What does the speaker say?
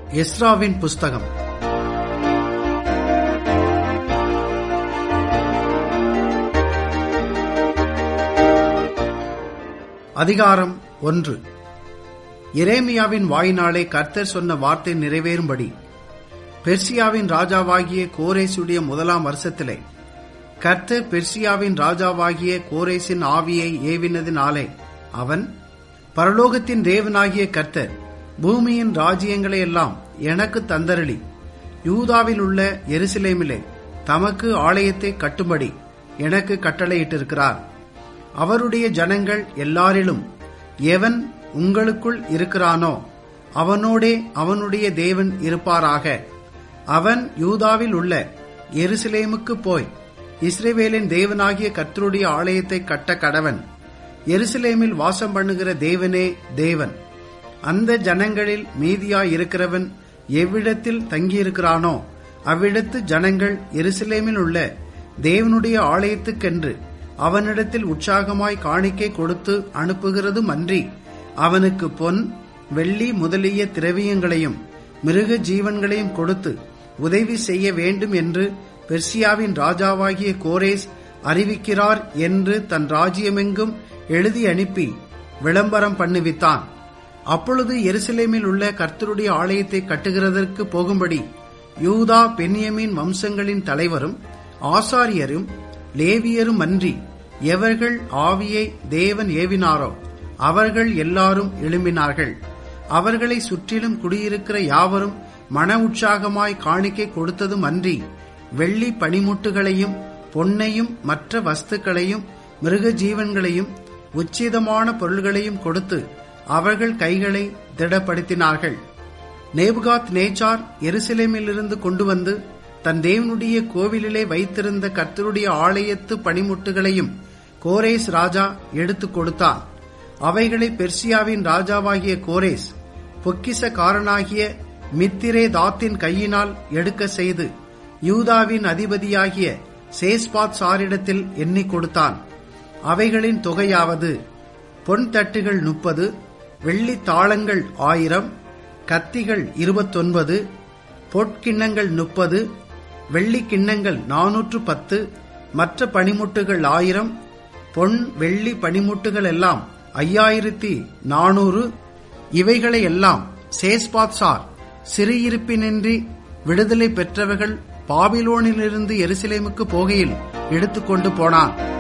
எஸ்ராவின் புஸ்தகம் அதிகாரம் ஒன்று எரேமியாவின் வாயினாலே கர்த்தர் சொன்ன வார்த்தை நிறைவேறும்படி பெர்சியாவின் ராஜாவாகிய கோரேசுடைய முதலாம் வருஷத்திலே கர்த்தர் பெர்சியாவின் ராஜாவாகிய கோரேசின் ஆவியை ஏவினதினாலே அவன் பரலோகத்தின் தேவனாகிய கர்த்தர் பூமியின் ராஜ்யங்களை எல்லாம் எனக்கு தந்தரளி யூதாவில் உள்ள எருசலேமிலே தமக்கு ஆலயத்தை கட்டும்படி எனக்கு கட்டளையிட்டிருக்கிறார் அவருடைய ஜனங்கள் எல்லாரிலும் எவன் உங்களுக்குள் இருக்கிறானோ அவனோடே அவனுடைய தேவன் இருப்பாராக அவன் யூதாவில் உள்ள எருசலேமுக்கு போய் இஸ்ரேவேலின் தேவனாகிய கர்த்தருடைய ஆலயத்தை கட்ட கடவன் எருசலேமில் வாசம் பண்ணுகிற தேவனே தேவன் அந்த ஜனங்களில் மீதியாய் இருக்கிறவன் எவ்விடத்தில் தங்கியிருக்கிறானோ அவ்விடத்து ஜனங்கள் எருசலேமில் உள்ள தேவனுடைய ஆலயத்துக்கென்று அவனிடத்தில் உற்சாகமாய் காணிக்கை கொடுத்து அனுப்புகிறதும் அன்றி அவனுக்கு பொன் வெள்ளி முதலிய திரவியங்களையும் மிருக ஜீவன்களையும் கொடுத்து உதவி செய்ய வேண்டும் என்று பெர்சியாவின் ராஜாவாகிய கோரேஸ் அறிவிக்கிறார் என்று தன் ராஜ்யமெங்கும் எழுதி அனுப்பி விளம்பரம் பண்ணுவித்தான் அப்பொழுது எருசலேமில் உள்ள கர்த்தருடைய ஆலயத்தை கட்டுகிறதற்கு போகும்படி யூதா பென்யமின் வம்சங்களின் தலைவரும் ஆசாரியரும் லேவியரும் அன்றி எவர்கள் ஆவியை தேவன் ஏவினாரோ அவர்கள் எல்லாரும் எழும்பினார்கள் அவர்களை சுற்றிலும் குடியிருக்கிற யாவரும் மன உற்சாகமாய் காணிக்கை கொடுத்ததும் அன்றி வெள்ளி பனிமுட்டுகளையும் பொன்னையும் மற்ற வஸ்துக்களையும் மிருக ஜீவன்களையும் உச்சிதமான பொருள்களையும் கொடுத்து அவர்கள் கைகளை திடப்படுத்தினார்கள் நேபுகாத் நேச்சார் எருசலேமிலிருந்து கொண்டு வந்து தன் தேவனுடைய கோவிலிலே வைத்திருந்த கர்த்தருடைய ஆலயத்து பனிமுட்டுகளையும் கோரேஸ் ராஜா எடுத்துக் கொடுத்தான் அவைகளை பெர்சியாவின் ராஜாவாகிய கோரேஸ் பொக்கிசக்காரனாகிய மித்திரே தாத்தின் கையினால் எடுக்க செய்து யூதாவின் அதிபதியாகிய சேஸ்பாத் சாரிடத்தில் எண்ணிக் கொடுத்தான் அவைகளின் தொகையாவது பொன் தட்டுகள் முப்பது வெள்ளி தாளங்கள் ஆயிரம் கத்திகள் இருபத்தொன்பது பொற்கிண்ணங்கள் முப்பது வெள்ளி கிண்ணங்கள் நானூற்று பத்து மற்ற பனிமுட்டுகள் ஆயிரம் பொன் வெள்ளி பனிமுட்டுகள் எல்லாம் ஐயாயிரத்தி நானூறு இவைகளை எல்லாம் சேஸ்பாத் சார் சிறையிருப்பினின்றி விடுதலை பெற்றவர்கள் பாபிலோனிலிருந்து எருசலேமுக்கு போகையில் எடுத்துக்கொண்டு போனான்